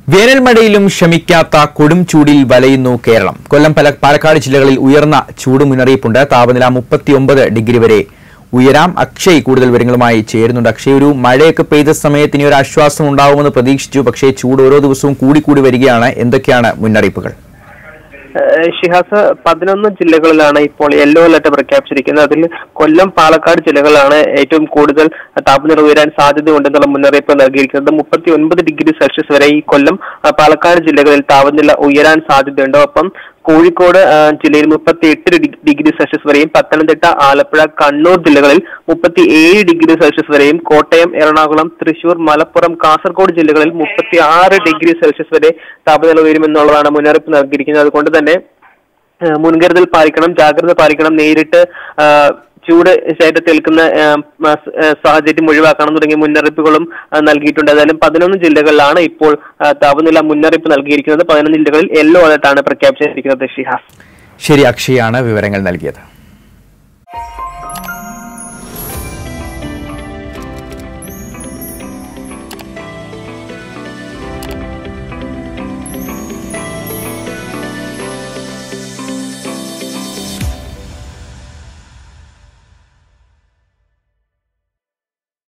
വേനൽ മഴയിലും ശമിക്കാത്ത കൊടും ചൂടിൽ വലയുന്നു കേരളം കൊല്ലം പല പാലക്കാട് ജില്ലകളിൽ ഉയർന്ന ചൂട് മുന്നറിയിപ്പുണ്ട് താപനില മുപ്പത്തിയൊമ്പത് ഡിഗ്രി വരെ ഉയരാം അക്ഷയ് കൂടുതൽ വിവരങ്ങളുമായി ചേരുന്നുണ്ട് അക്ഷയ് ഒരു മഴയൊക്കെ പെയ്ത സമയത്ത് ഇനി ഒരു ആശ്വാസം ഉണ്ടാവുമെന്ന് പ്രതീക്ഷിച്ചു പക്ഷേ ചൂട് ഓരോ ദിവസവും കൂടിക്കൂടി വരികയാണ് എന്തൊക്കെയാണ് മുന്നറിയിപ്പുകൾ ഏഹ് ഷിഹാസ് പതിനൊന്ന് ജില്ലകളിലാണ് ഇപ്പോൾ യെല്ലോ അലർട്ട് പ്രഖ്യാപിച്ചിരിക്കുന്നത് അതിൽ കൊല്ലം പാലക്കാട് ജില്ലകളാണ് ഏറ്റവും കൂടുതൽ താപനില ഉയരാൻ സാധ്യതയുണ്ടെന്നുള്ള മുന്നറിയിപ്പ് നൽകിയിരിക്കുന്നത് മുപ്പത്തി ഒൻപത് ഡിഗ്രി സെൽഷ്യസ് വരെ ഈ കൊല്ലം ആ, പാലക്കാട് ജില്ലകളിൽ താപനില ഉയരാൻ സാധ്യതയുണ്ട് ഒപ്പം കോഴിക്കോട് ആ, ജില്ലയിൽ മുപ്പത്തി എട്ട് ഡിഗ്രി സെൽഷ്യസ് വരെയും പത്തനംതിട്ട ആലപ്പുഴ കണ്ണൂർ ജില്ലകളിൽ മുപ്പത്തി ഏഴ് ഡിഗ്രി സെൽഷ്യസ് വരെയും കോട്ടയം എറണാകുളം തൃശൂർ മലപ്പുറം കാസർഗോഡ് ജില്ലകളിൽ മുപ്പത്തി ആറ് ഡിഗ്രി സെൽഷ്യസ് വരെ താപനില ഉയരുമെന്നുള്ളതാണ് മുന്നറിയിപ്പ് നൽകിയിരിക്കുന്നത് അതുകൊണ്ട് തന്നെ ഏഹ് മുൻകരുതൽ പാലിക്കണം ജാഗ്രത പാലിക്കണം നേരിട്ട് ആ, ചൂട് ശരീരത്തേൽക്കുന്ന ഏഹ്, മ- ഏഹ്, സാഹചര്യം ഒഴിവാക്കണം തുടങ്ങിയ മുന്നറിയിപ്പുകളും ആ, നൽകിയിട്ടുണ്ട് ഏതായാലും പതിനൊന്ന് ജില്ലകളിലാണ് ഇപ്പോൾ ആ, താപനില മുന്നറിയിപ്പ് നൽകിയിരിക്കുന്നത് പതിനൊന്ന് ജില്ലകളിൽ യെല്ലോ അലർട്ടാണ് പ്രഖ്യാപിച്ചിരിക്കുന്നത് ഷിഹാസ് ശരി അക്ഷയാണ് വിവരങ്ങൾ നൽകിയത്